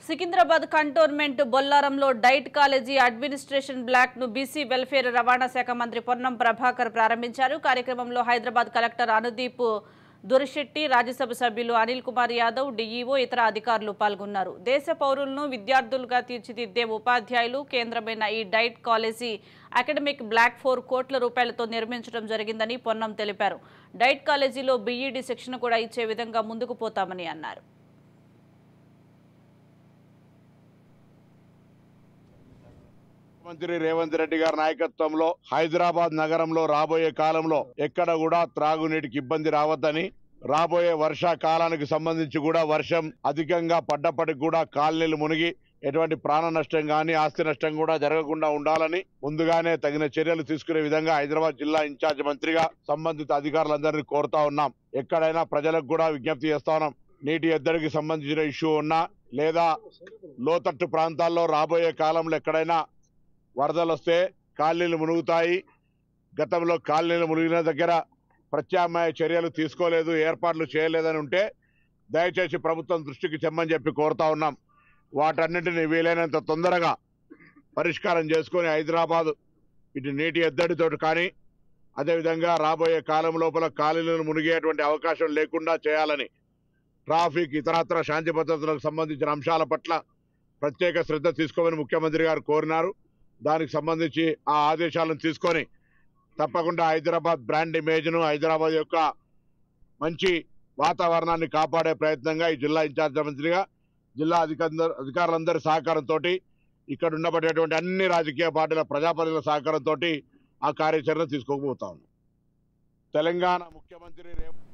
Secunderabad cantonment బొల్లారంలో DIET college administration block ను BC welfare రవాణా శాఖ మంత్రి పొన్నం ప్రభాకర్ ప్రారంభించారు కార్యక్రమంలో హైదరాబాద్ కలెక్టర్ అనుదీప్ దురిశెట్టి రాజ్యసభ సభ్యులు అనిల్ కుమార్ యాదవ్ డీఈఓ ఇతర అధికారులు పాల్గొన్నారు దేశ పౌరులను విద్యార్థులుగా తీర్చిదిద్దే ఉపాధ్యాయులు కేంద్రమైన ఈ DIET college academic block four కోట్ల రూపాయలతో నిర్మించడం జరిగిందని పొన్నం తెలిపారు డైట్ కాలేజీలో బీఈడీ శిక్షణ కూడా ఇచ్చే విధంగా ముందుకు పోతామని అన్నారు ముఖ్యమంత్రి రేవంత్ రెడ్డి గారి నాయకత్వంలో హైదరాబాద్ నగరంలో రాబోయే కాలంలో ఎక్కడ కూడా త్రాగునీటికి ఇబ్బంది రావద్దని రాబోయే వర్షాకాలానికి సంబంధించి కూడా వర్షం అధికంగా పడ్డప్పటికి కూడా కాలనీలు మునిగి ఎటువంటి ప్రాణ నష్టం కానీ ఆస్తి నష్టం కూడా జరగకుండా ఉండాలని ముందుగానే తగిన చర్యలు తీసుకునే విధంగా హైదరాబాద్ జిల్లా ఇన్ఛార్జ్ మంత్రిగా సంబంధిత అధికారులందరినీ కోరుతా ఉన్నాం ఎక్కడైనా ప్రజలకు కూడా విజ్ఞప్తి చేస్తా ఉన్నాం నీటి ఎద్దడికి సంబంధించిన ఇష్యూ ఉన్నా లేదా లోతట్టు ప్రాంతాల్లో రాబోయే కాలంలో ఎక్కడైనా వరదలు వస్తే కాలనీలు మునుగుతాయి గతంలో కాలనీలు మునిగిన దగ్గర ప్రత్యామ్నాయ చర్యలు తీసుకోలేదు ఏర్పాట్లు చేయలేదని ఉంటే దయచేసి ప్రభుత్వం దృష్టికి చెమ్మని చెప్పి కోరుతా ఉన్నాం వాటన్నింటినీ వీలైనంత తొందరగా పరిష్కారం చేసుకొని హైదరాబాద్ ఇటు నీటి ఎద్దడితోటి కానీ అదేవిధంగా రాబోయే కాలం లోపల కాలనీలను మునిగేటువంటి అవకాశం లేకుండా చేయాలని ట్రాఫిక్ ఇతరత్ర శాంతి భద్రతలకు సంబంధించిన అంశాల పట్ల ప్రత్యేక శ్రద్ధ తీసుకోమని ముఖ్యమంత్రి గారు కోరినారు దానికి సంబంధించి ఆ ఆదేశాలను తీసుకొని తప్పకుండా హైదరాబాద్ బ్రాండ్ ఇమేజ్ను హైదరాబాద్ యొక్క మంచి వాతావరణాన్ని కాపాడే ప్రయత్నంగా ఈ జిల్లా ఇన్ఛార్జ్ మంత్రిగా జిల్లా అధికార అధికారులందరి సహకారంతో ఇక్కడ ఉండబడేటువంటి అన్ని రాజకీయ పార్టీల ప్రజాప్రతినిధుల సహకారంతో ఆ కార్యాచరణ తీసుకోకపోతా ఉన్నాం తెలంగాణ ముఖ్యమంత్రి రేవంత్